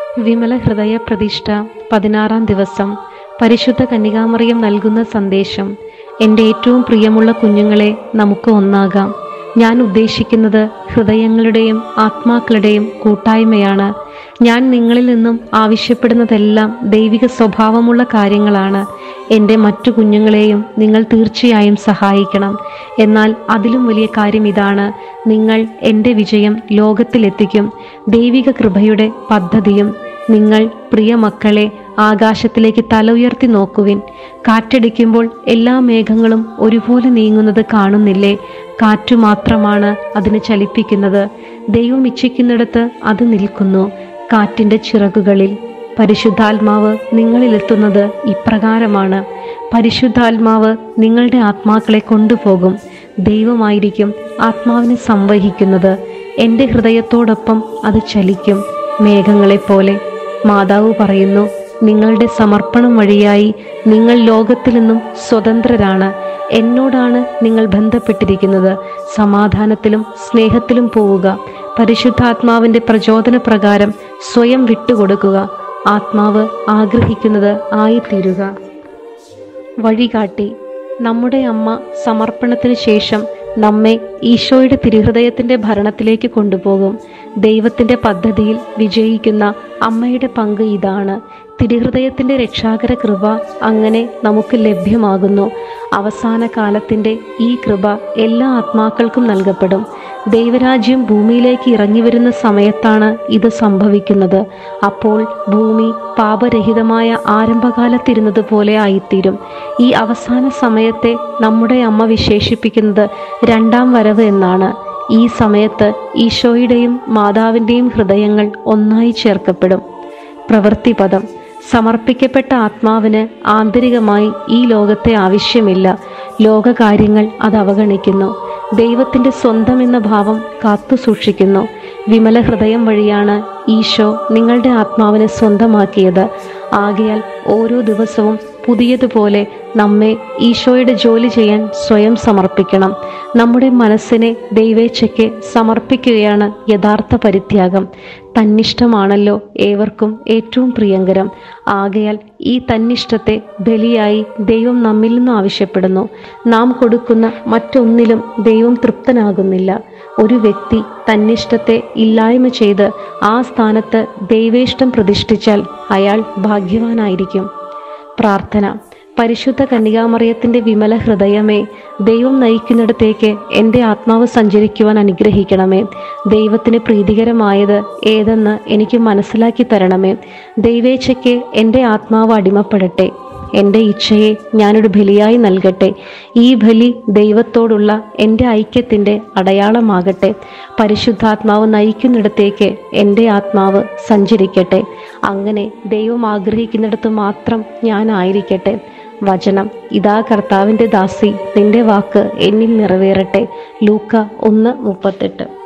വിമല ഹൃദയ പ്രതിഷ്ഠ പതിനാറാം ദിവസം പരിശുദ്ധ കന്യകാമറിയം നൽകുന്ന സന്ദേശം എൻ്റെ ഏറ്റവും പ്രിയമുള്ള കുഞ്ഞുങ്ങളെ നമുക്ക് ഒന്നാകാം ഞാൻ ഉദ്ദേശിക്കുന്നത് ഹൃദയങ്ങളുടെയും ആത്മാക്കളുടെയും കൂട്ടായ്മയാണ് ഞാൻ നിങ്ങളിൽ നിന്നും ആവശ്യപ്പെടുന്നതെല്ലാം ദൈവിക സ്വഭാവമുള്ള കാര്യങ്ങളാണ് എൻ്റെ മറ്റു കുഞ്ഞുങ്ങളെയും നിങ്ങൾ തീർച്ചയായും സഹായിക്കണം എന്നാൽ അതിലും വലിയ കാര്യം ഇതാണ് നിങ്ങൾ എൻ്റെ വിജയം ലോകത്തിലെത്തിക്കും ദൈവിക കൃപയുടെ പദ്ധതിയും നിങ്ങൾ പ്രിയ മക്കളെ ആകാശത്തിലേക്ക് തല ഉയർത്തി നോക്കുവിൻ കാറ്റടിക്കുമ്പോൾ എല്ലാ മേഘങ്ങളും ഒരുപോലെ നീങ്ങുന്നത് കാണുന്നില്ലേ കാറ്റു മാത്രമാണ് അതിനെ ചലിപ്പിക്കുന്നത് ദൈവം ഇച്ഛിക്കുന്നിടത്ത് അത് നിൽക്കുന്നു കാറ്റിൻ്റെ ചിറകുകളിൽ പരിശുദ്ധാത്മാവ് നിങ്ങളിലെത്തുന്നത് ഇപ്രകാരമാണ് പരിശുദ്ധാത്മാവ് നിങ്ങളുടെ ആത്മാക്കളെ കൊണ്ടുപോകും ദൈവമായിരിക്കും ആത്മാവിനെ സംവഹിക്കുന്നത് എൻ്റെ ഹൃദയത്തോടൊപ്പം അത് ചലിക്കും മേഘങ്ങളെപ്പോലെ മാതാവ് പറയുന്നു നിങ്ങളുടെ സമർപ്പണം വഴിയായി നിങ്ങൾ ലോകത്തിൽ നിന്നും സ്വതന്ത്രരാണ് എന്നോടാണ് നിങ്ങൾ ബന്ധപ്പെട്ടിരിക്കുന്നത് സമാധാനത്തിലും സ്നേഹത്തിലും പോവുക പരിശുദ്ധാത്മാവിൻ്റെ പ്രചോദന പ്രകാരം സ്വയം വിട്ടുകൊടുക്കുക ആത്മാവ് ആഗ്രഹിക്കുന്നത് ആയിത്തീരുക വഴികാട്ടി നമ്മുടെ അമ്മ സമർപ്പണത്തിന് ശേഷം നമ്മെ ഈശോയുടെ തിരുഹൃദയത്തിൻ്റെ ഭരണത്തിലേക്ക് കൊണ്ടുപോകും ദൈവത്തിൻ്റെ പദ്ധതിയിൽ വിജയിക്കുന്ന അമ്മയുടെ പങ്ക് ഇതാണ് തിരുഹൃദയത്തിൻ്റെ രക്ഷാകര കൃപ അങ്ങനെ നമുക്ക് ലഭ്യമാകുന്നു അവസാന കാലത്തിൻ്റെ ഈ കൃപ എല്ലാ ആത്മാക്കൾക്കും നൽകപ്പെടും ദൈവരാജ്യം ഭൂമിയിലേക്ക് ഇറങ്ങി വരുന്ന സമയത്താണ് ഇത് സംഭവിക്കുന്നത് അപ്പോൾ ഭൂമി പാപരഹിതമായ ആരംഭകാലത്തിരുന്നത് പോലെ ആയിത്തീരും ഈ അവസാന സമയത്തെ നമ്മുടെ അമ്മ വിശേഷിപ്പിക്കുന്നത് രണ്ടാം വരവ് എന്നാണ് ഈ സമയത്ത് ഈശോയുടെയും മാതാവിൻ്റെയും ഹൃദയങ്ങൾ ഒന്നായി ചേർക്കപ്പെടും പ്രവൃത്തിപദം സമർപ്പിക്കപ്പെട്ട ആത്മാവിന് ആന്തരികമായി ഈ ലോകത്തെ ആവശ്യമില്ല ലോകകാര്യങ്ങൾ അത് അവഗണിക്കുന്നു ദൈവത്തിൻ്റെ സ്വന്തം എന്ന ഭാവം കാത്തു സൂക്ഷിക്കുന്നു വിമല ഹൃദയം വഴിയാണ് ഈശോ നിങ്ങളുടെ ആത്മാവിനെ സ്വന്തമാക്കിയത് ആകയാൽ ഓരോ ദിവസവും പുതിയതുപോലെ നമ്മെ ഈശോയുടെ ജോലി ചെയ്യാൻ സ്വയം സമർപ്പിക്കണം നമ്മുടെ മനസ്സിനെ ദൈവേച്ഛയ്ക്ക് സമർപ്പിക്കുകയാണ് യഥാർത്ഥ പരിത്യാഗം തന്നിഷ്ടമാണല്ലോ ഏവർക്കും ഏറ്റവും പ്രിയങ്കരം ആകയാൽ ഈ തന്നിഷ്ടത്തെ ബലിയായി ദൈവം നമ്മിൽ നിന്നും ആവശ്യപ്പെടുന്നു നാം കൊടുക്കുന്ന മറ്റൊന്നിലും ദൈവം തൃപ്തനാകുന്നില്ല ഒരു വ്യക്തി തന്നിഷ്ടത്തെ ഇല്ലായ്മ ചെയ്ത് ആ സ്ഥാനത്ത് ദൈവേഷ്ടം പ്രതിഷ്ഠിച്ചാൽ അയാൾ ഭാഗ്യവാനായിരിക്കും പ്രാർത്ഥന പരിശുദ്ധ കന്യകാമറിയത്തിൻ്റെ വിമല ഹൃദയമേ ദൈവം നയിക്കുന്നിടത്തേക്ക് എൻ്റെ ആത്മാവ് സഞ്ചരിക്കുവാൻ അനുഗ്രഹിക്കണമേ ദൈവത്തിന് പ്രീതികരമായത് ഏതെന്ന് എനിക്ക് മനസ്സിലാക്കി തരണമേ ദൈവേച്ഛയ്ക്ക് എൻ്റെ ആത്മാവ് അടിമപ്പെടട്ടെ എൻ്റെ ഇച്ഛയെ ഞാനൊരു ബലിയായി നൽകട്ടെ ഈ ബലി ദൈവത്തോടുള്ള എൻ്റെ ഐക്യത്തിൻ്റെ അടയാളമാകട്ടെ പരിശുദ്ധാത്മാവ് നയിക്കുന്നിടത്തേക്ക് എൻ്റെ ആത്മാവ് സഞ്ചരിക്കട്ടെ അങ്ങനെ ദൈവം ആഗ്രഹിക്കുന്നിടത്ത് മാത്രം ഞാൻ ആയിരിക്കട്ടെ വചനം ഇതാ കർത്താവിൻ്റെ ദാസി നിന്റെ വാക്ക് എന്നിൽ നിറവേറട്ടെ ലൂക്ക ഒന്ന് മുപ്പത്തെട്ട്